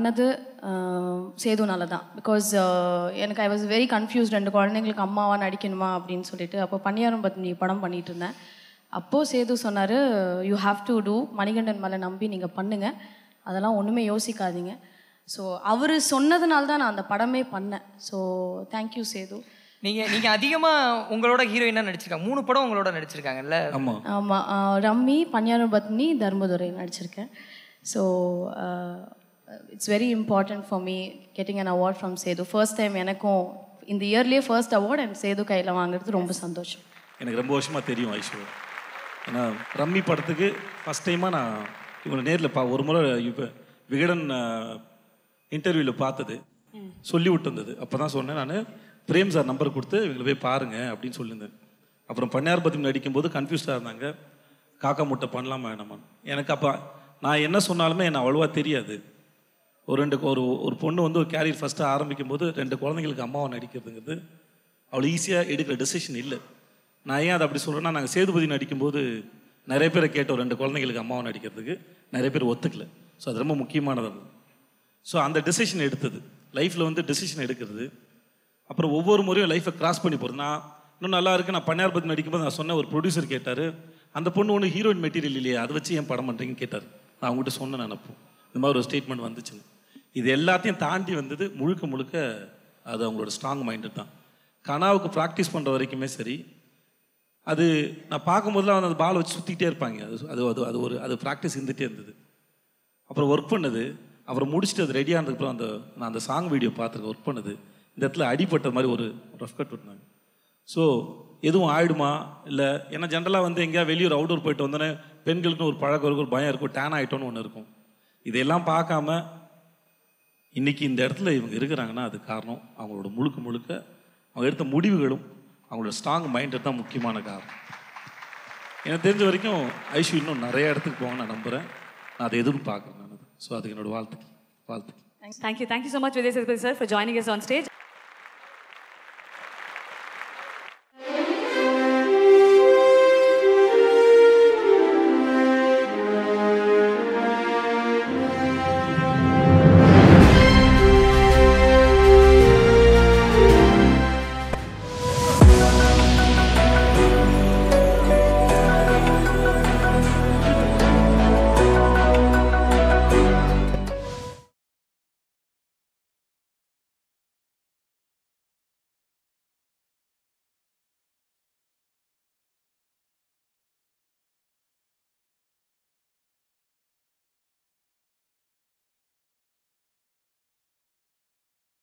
பண்ணது ஆஹ், சேதுனால தான் பிகாஸ் எனக்கு ஐ வாஸ் வெரி கன்ஃபியூஸ் ரெண்டு குழந்தைங்களுக்கு அம்மாவா நடிக்கணுமா அப்படின்னு சொல்லிட்டு அப்போ பன்னியாரம் பத்னி படம் பண்ணிட்டு இருந்தேன் அப்போது சேது சொன்னார் you have to do Manikandan மேலே நம்பி நீங்கள் பண்ணுங்க அதெல்லாம் ஒன்றுமே யோசிக்காதீங்க ஸோ அவர் சொன்னதுனால தான் நான் அந்த படமே பண்ணேன் ஸோ தேங்க்யூ சேது நீங்க நீங்க அதிகமா உங்களோட ஹீரோயினா நடிச்சிருக்காங்க மூணு படம் உங்களோட நடிச்சிருக்காங்கல்ல ஆமாம் ஆமாம் ரம்மி பன்னியாரம் பத்னி தர்மதுரை நடிச்சிருக்கேன் so it's very important for me getting an award from Sethu first time எனக்கும் இந்த இயர்லேயே ஃபர்ஸ்ட் அவார்ட் அண்ட் சேது கையில் வாங்குறது ரொம்ப சந்தோஷம் எனக்கு ரொம்ப வருஷமாக தெரியும் ஐஸ்வர்யா ஏன்னா ரம்மி படத்துக்கு ஃபஸ்ட் டைமாக நான் இவங்களை நேரில் பா ஒரு முறை இப்போ விகடன் இன்டர்வியூவில் பார்த்தது சொல்லி விட்டுருந்தது அப்போ தான் சொன்னேன் நான் பிரேம் சார் நம்பர் கொடுத்து இவங்களை போய் பாருங்க அப்படின்னு சொல்லியிருந்தேன் அப்புறம் பன்னியார் பத்தி நடிக்கும்போது கன்ஃபியூஸ்டாக இருந்தாங்க காக்கா முட்டை பண்ணலாமா வேணாமான்னு எனக்கு அப்போ நான் என்ன சொன்னாலுமே எனக்கு அவ்வளோவா தெரியாது ஒரு ரெண்டு ஒரு ஒரு பொண்ணு வந்து ஒரு கேரியர் ஃபஸ்ட்டு ஆரம்பிக்கும் போது ரெண்டு குழந்தைங்களுக்கு அம்மாவை நடிக்கிறதுங்கிறது அவ்வளோ ஈஸியாக எடுக்கிற டெசிஷன் இல்லை நான் ஏன் அதை அப்படி சொல்கிறேன்னா நாங்கள் சேதுபதி நடிக்கும்போது நிறைய பேரை கேட்டோம் ரெண்டு குழந்தைங்களுக்கு அம்மாவை நடிக்கிறதுக்கு நிறைய பேர் ஒத்துக்கல ஸோ அது ரொம்ப முக்கியமானது அது ஸோ அந்த டெசிஷன் எடுத்தது லைஃப்பில் வந்து டெசிஷன் எடுக்கிறது அப்புறம் ஒவ்வொரு முறையும் லைஃப்பை கிராஸ் பண்ணி போகிறது நான் இன்னும் நல்லா இருக்கு நான் பன்னியார் பத்தி நடிக்கும்போது நான் சொன்ன ஒரு ப்ரொடியூசர் கேட்டார் அந்த பொண்ணு ஒன்று ஹீரோயின் மெட்டீரியல் இல்லையா அதை வச்சு ஏன் படம் பண்ணுறீங்கன்னு கேட்டார் நான் அவங்ககிட்ட சொன்னேன் நினப்போம் இந்த மாதிரி ஒரு ஸ்டேட்மெண்ட் வந்துச்சுன்னு இது எல்லாத்தையும் தாண்டி வந்தது முழுக்க முழுக்க அது அவங்களோட ஸ்ட்ராங் மைண்டு தான் கனாவுக்கு ப்ராக்டிஸ் பண்ணுற வரைக்குமே சரி அது நான் பார்க்கும்போதுலாம் வந்து அந்த பால் வச்சு சுற்றிக்கிட்டே இருப்பாங்க அது அது அது அது ஒரு அது ப்ராக்டிஸ் இருந்துகிட்டே இருந்தது அப்புறம் ஒர்க் பண்ணது அப்புறம் முடிச்சுட்டு அது ரெடி ஆனதுக்கப்புறம் அந்த நான் அந்த சாங் வீடியோ பார்த்துருக்கேன் ஒர்க் பண்ணது இந்த இடத்துல அடிபட்ட மாதிரி ஒரு ரஃப் கட் விட்டுனாங்க ஸோ எதுவும் ஆயிடுமா இல்லை ஏன்னா ஜென்ரலாக வந்து எங்கேயா வெளியூர் அவுட்டோர் போயிட்டு வந்தோன்னே பெண்களுக்குன்னு ஒரு பழக்கம் இருக்கும் ஒரு பயம் இருக்கும் டேன் ஆகிட்டோன்னு ஒன்று இருக்கும் இதையெல்லாம் பார்க்காம இன்னைக்கு இந்த இடத்துல இவங்க இருக்கிறாங்கன்னா அது காரணம் அவங்களோட முழுக்க முழுக்க அவங்க எடுத்த முடிவுகளும் அவங்களோட ஸ்ட்ராங் மைண்டு தான் முக்கியமான காரணம் எனக்கு தெரிஞ்ச வரைக்கும் ஐஷு இன்னும் நிறைய இடத்துக்கு போவாங்க நான் நம்புகிறேன் நான் அதை எதிர்பார்க்குறேன் நான் ஸோ அதுக்கு என்னோட வாழ்த்துக்கள் வாழ்த்துக்கள் Thank you. Thank you so much, Vijay Sethupathi sir, for joining us on stage.